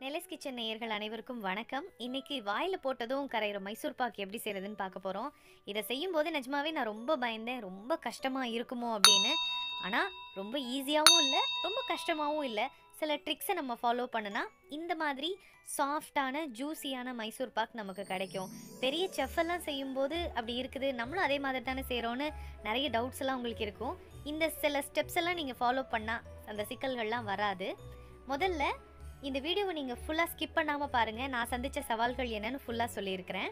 நெலஸ் kitchen நேயர்கள் அனைவருக்கும் வணக்கம் இன்னைக்கு வாயில் போட்டதும் கரையிற மைசூர் பாக்கு எப்படி செய்யறதுன்னு பார்க்க போகிறோம் இதை செய்யும்போது நிஜமாவே நான் ரொம்ப பயந்தேன் ரொம்ப கஷ்டமாக இருக்குமோ அப்படின்னு ஆனால் ரொம்ப ஈஸியாகவும் இல்லை ரொம்ப கஷ்டமாகவும் இல்லை சில ட்ரிக்ஸை நம்ம ஃபாலோ பண்ணுனா இந்த மாதிரி சாஃப்டான ஜூஸியான மைசூர் பாக் நமக்கு கிடைக்கும் பெரிய செஃப் எல்லாம் செய்யும்போது அப்படி இருக்குது நம்மளும் அதே மாதிரி தானே செய்கிறோன்னு நிறைய டவுட்ஸ் எல்லாம் உங்களுக்கு இருக்கும் இந்த சில ஸ்டெப்ஸ் எல்லாம் நீங்கள் ஃபாலோ பண்ணால் அந்த சிக்கல்கள்லாம் வராது முதல்ல இந்த வீடியோவை நீங்கள் ஃபுல்லாக ஸ்கிப் பண்ணாமல் பாருங்கள் நான் சந்தித்த சவால்கள் என்னன்னு ஃபுல்லாக சொல்லியிருக்கிறேன்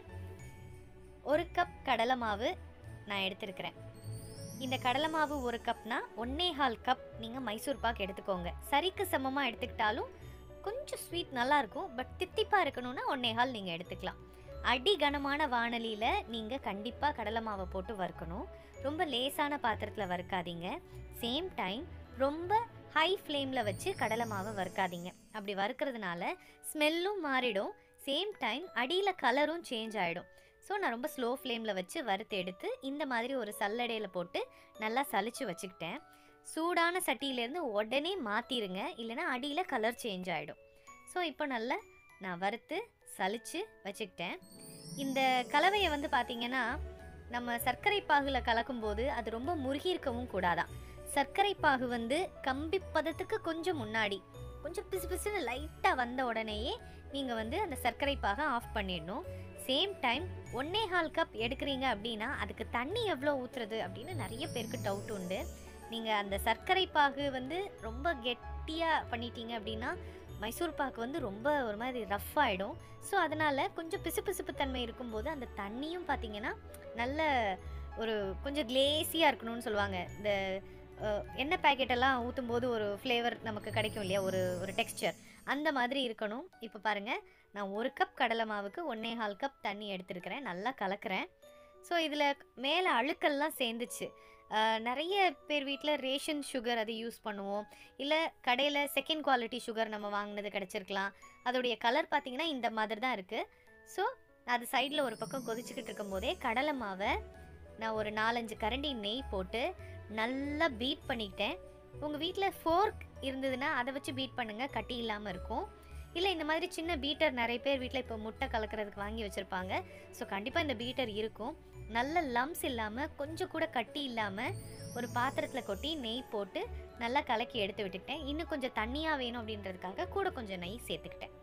ஒரு கப் கடலை மாவு நான் எடுத்திருக்கிறேன் இந்த கடலை மாவு ஒரு கப்னா ஒன்னே கால் கப் நீங்கள் மைசூர் பாக் எடுத்துக்கோங்க சரிக்கு சமமாக எடுத்துக்கிட்டாலும் கொஞ்சம் ஸ்வீட் நல்லாயிருக்கும் பட் தித்திப்பாக இருக்கணும்னா ஒன்னே கால் நீங்கள் எடுத்துக்கலாம் அடி கனமான வானலியில் நீங்கள் கண்டிப்பாக கடலை மாவை போட்டு வறுக்கணும் ரொம்ப லேசான பாத்திரத்தில் வறுக்காதீங்க சேம் டைம் ரொம்ப ஹை ஃப்ளேமில் வச்சு கடலை மாவை வறுக்காதீங்க அப்படி வறுக்கிறதுனால ஸ்மெல்லும் மாறிடும் சேம் டைம் அடியில் கலரும் சேஞ்ச் ஆகிடும் ஸோ நான் ரொம்ப ஸ்லோ ஃப்ளேமில் வச்சு வறுத்து எடுத்து இந்த மாதிரி ஒரு சல்லடையில் போட்டு நல்லா சலிச்சு வச்சுக்கிட்டேன் சூடான சட்டியிலேருந்து உடனே மாற்றிடுங்க இல்லைன்னா அடியில் கலர் சேஞ்ச் ஆகிடும் ஸோ இப்போ நல்லா நான் வறுத்து சலிச்சு வச்சுக்கிட்டேன் இந்த கலவையை வந்து பார்த்திங்கன்னா நம்ம சர்க்கரை பாகில் கலக்கும்போது அது ரொம்ப முருகி இருக்கவும் கூடாதான் சர்க்கரை பாகு வந்து கம்பி பதத்துக்கு கொஞ்சம் முன்னாடி கொஞ்சம் பிசு பிசுன்னு லைட்டாக வந்த உடனேயே நீங்கள் வந்து அந்த சர்க்கரை பாகை ஆஃப் பண்ணிடணும் சேம் டைம் ஒன்னே கால் கப் எடுக்கிறீங்க அப்படின்னா அதுக்கு தண்ணி எவ்வளோ ஊற்றுறது அப்படின்னு நிறைய பேருக்கு டவுட் உண்டு நீங்கள் அந்த சர்க்கரை பாகு வந்து ரொம்ப கெட்டியாக பண்ணிட்டீங்க அப்படின்னா மைசூர் பாக்கு வந்து ரொம்ப ஒரு மாதிரி ரஃப் ஆகிடும் ஸோ அதனால் கொஞ்சம் பிசுபிசுப்பு தன்மை இருக்கும்போது அந்த தண்ணியும் பார்த்தீங்கன்னா நல்ல ஒரு கொஞ்சம் கிளேஸியாக இருக்கணும்னு சொல்லுவாங்க இந்த அஹ், எண்ணெய் பாக்கெட்டெல்லாம் ஊற்றும் போது ஒரு ஃப்ளேவர் நமக்கு கிடைக்கும் இல்லையா ஒரு ஒரு டெக்ஸ்சர் அந்த மாதிரி இருக்கணும் இப்போ பாருங்கள் நான் ஒரு கப் கடலை மாவுக்கு ஒன்றே கால் கப் தண்ணி எடுத்துருக்கிறேன் நல்லா கலக்கிறேன் ஸோ இதில் மேலே அழுக்கெல்லாம் சேர்ந்துச்சு அஹ், நிறைய பேர் வீட்டில் ரேஷன் சுகர் அதை யூஸ் பண்ணுவோம் இல்லை கடையில் செகண்ட் குவாலிட்டி சுகர் நம்ம வாங்கினது கிடச்சிருக்கலாம் அதோடைய கலர் பார்த்தீங்கன்னா இந்த மாதிரி தான் இருக்குது ஸோ அது சைடில் ஒரு பக்கம் கொதிச்சுக்கிட்டு இருக்கும்போதே கடலை மாவை நான் ஒரு நாலஞ்சு கரண்டி நெய் போட்டு நல்லா பீட் பண்ணிக்கிட்டேன் உங்கள் வீட்டில் ஃபோர்க் இருந்ததுன்னா அதை வச்சு பீட் பண்ணுங்கள் கட்டி இல்லாமல் இருக்கும் இல்லை இந்த மாதிரி சின்ன பீட்டர் நிறைய பேர் வீட்டில் இப்போ முட்டை கலக்கிறதுக்கு வாங்கி வச்சுருப்பாங்க ஸோ கண்டிப்பாக இந்த பீட்டர் இருக்கும் நல்ல லம்ஸ் இல்லாமல் கொஞ்சம் கூட கட்டி இல்லாமல் ஒரு பாத்திரத்தில் கொட்டி நெய் போட்டு நல்லா கலக்கி எடுத்து விட்டுக்கிட்டேன் இன்னும் கொஞ்சம் தண்ணியாக வேணும் அப்படின்றதுக்காக கூட கொஞ்சம் நெய் சேர்த்துக்கிட்டேன்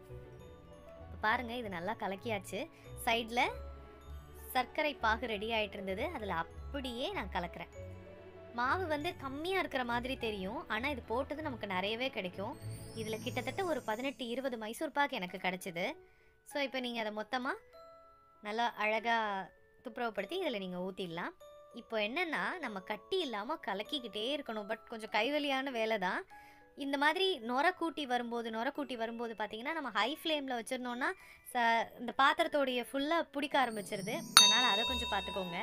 இப்போ பாருங்கள் இது நல்லா கலக்கியாச்சு சைடில் சர்க்கரை பாகு ரெடி ஆகிட்டு இருந்தது அதில் அப்படியே நான் கலக்கிறேன் மாவு வந்து கம்மியாக இருக்கிற மாதிரி தெரியும் ஆனால் இது போட்டது நமக்கு நிறையவே கிடைக்கும் இதில் கிட்டத்தட்ட ஒரு பதினெட்டு இருபது மைசூர் பாக் எனக்கு கிடச்சிது ஸோ இப்போ நீங்கள் அதை மொத்தமாக நல்லா அழகாக துப்புரவுப்படுத்தி இதில் நீங்கள் ஊற்றிடலாம் இப்போ என்னென்னா நம்ம கட்டி இல்லாமல் கலக்கிக்கிட்டே இருக்கணும் பட் கொஞ்சம் கைவலியான வேலை தான் இந்த மாதிரி நொர கூட்டி வரும்போது நொர கூட்டி வரும்போது பார்த்தீங்கன்னா நம்ம ஹை ஃப்ளேமில் வச்சுருந்தோன்னா ச இந்த பாத்திரத்தோடைய ஃபுல்லாக பிடிக்க ஆரம்பிச்சிருது அதனால் அதை கொஞ்சம் பார்த்துக்கோங்க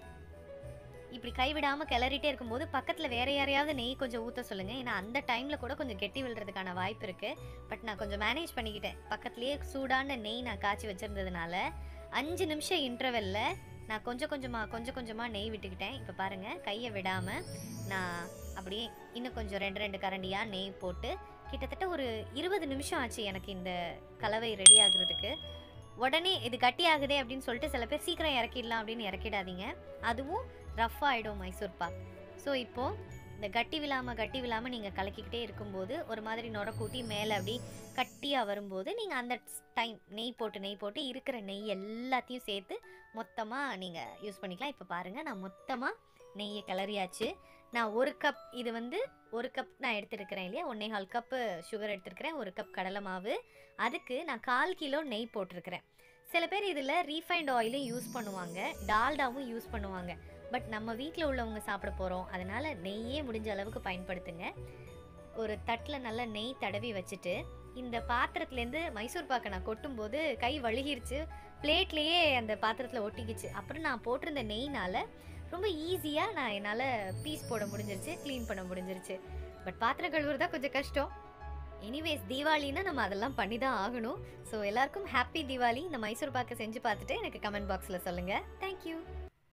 இப்படி கைவிடாமல் கிளறிட்டே இருக்கும்போது பக்கத்தில் வேற யாரையாவது நெய் கொஞ்சம் ஊற்ற சொல்லுங்கள் ஏன்னா அந்த டைமில் கூட கொஞ்சம் கெட்டி விழுறதுக்கான வாய்ப்பு இருக்குது பட் நான் கொஞ்சம் மேனேஜ் பண்ணிக்கிட்டேன் பக்கத்துலேயே சூடான நெய் நான் காய்ச்சி வச்சுருந்ததுனால அஞ்சு நிமிஷம் இன்டர்வெல்ல நான் கொஞ்சம் கொஞ்சமாக கொஞ்சம் கொஞ்சமாக நெய் விட்டுக்கிட்டேன் இப்போ பாருங்கள் கையை விடாமல் நான் அப்படியே இன்னும் கொஞ்சம் ரெண்டு ரெண்டு கரண்டியாக நெய் போட்டு கிட்டத்தட்ட ஒரு இருபது நிமிஷம் ஆச்சு எனக்கு இந்த கலவை ரெடி ஆகுறதுக்கு உடனே இது கட்டி ஆகுதே அப்படின்னு சொல்லிட்டு சில பேர் சீக்கிரம் இறக்கிடலாம் அப்படின்னு இறக்கிடாதீங்க அதுவும் ரஃப் ஆகிடும் மைசூர் பாக் ஸோ இப்போது இந்த கட்டி விழாமல் கட்டி விழாமல் நீங்கள் கலக்கிக்கிட்டே இருக்கும்போது ஒரு மாதிரி நுர கூட்டி மேலே அப்படி கட்டியாக வரும்போது நீங்கள் அந்த டைம் நெய் போட்டு நெய் போட்டு இருக்கிற நெய் எல்லாத்தையும் சேர்த்து மொத்தமாக நீங்கள் யூஸ் பண்ணிக்கலாம் இப்போ பாருங்கள் நான் மொத்தமாக நெய்யை கிளறியாச்சு நான் ஒரு கப் இது வந்து ஒரு கப் நான் எடுத்துருக்கிறேன் இல்லையா ஒன்றே கால் கப்பு சுகர் எடுத்துருக்கிறேன் ஒரு கப் கடலை மாவு அதுக்கு நான் கால் கிலோ நெய் போட்டிருக்கிறேன் சில பேர் இதில் ரீஃபைண்ட் ஆயிலும் யூஸ் பண்ணுவாங்க டால்டாவும் யூஸ் பண்ணுவாங்க பட் நம்ம வீட்டில் உள்ளவங்க சாப்பிட போகிறோம் அதனால் நெய்யே முடிஞ்ச அளவுக்கு பயன்படுத்துங்க ஒரு தட்டில் நல்லா நெய் தடவி வச்சுட்டு இந்த பாத்திரத்துலேருந்து மைசூர் பாக்கை நான் கொட்டும்போது கை வழுகிருச்சு பிளேட்லேயே அந்த பாத்திரத்தில் ஒட்டிக்கிச்சு அப்புறம் நான் போட்டிருந்த நெய்னால் ரொம்ப ஈஸியாக நான் என்னால் பீஸ் போட முடிஞ்சிருச்சு க்ளீன் பண்ண முடிஞ்சிருச்சு பட் பாத்திரம் கழுவுறது தான் கொஞ்சம் கஷ்டம் எனிவேஸ் தீபாவளின்னா நம்ம அதெல்லாம் பண்ணி தான் ஆகணும் ஸோ எல்லாருக்கும் ஹாப்பி தீபாவளி இந்த மைசூர் பாக்கை செஞ்சு பார்த்துட்டு எனக்கு கமெண்ட் பாக்ஸில் சொல்லுங்கள் தேங்க்யூ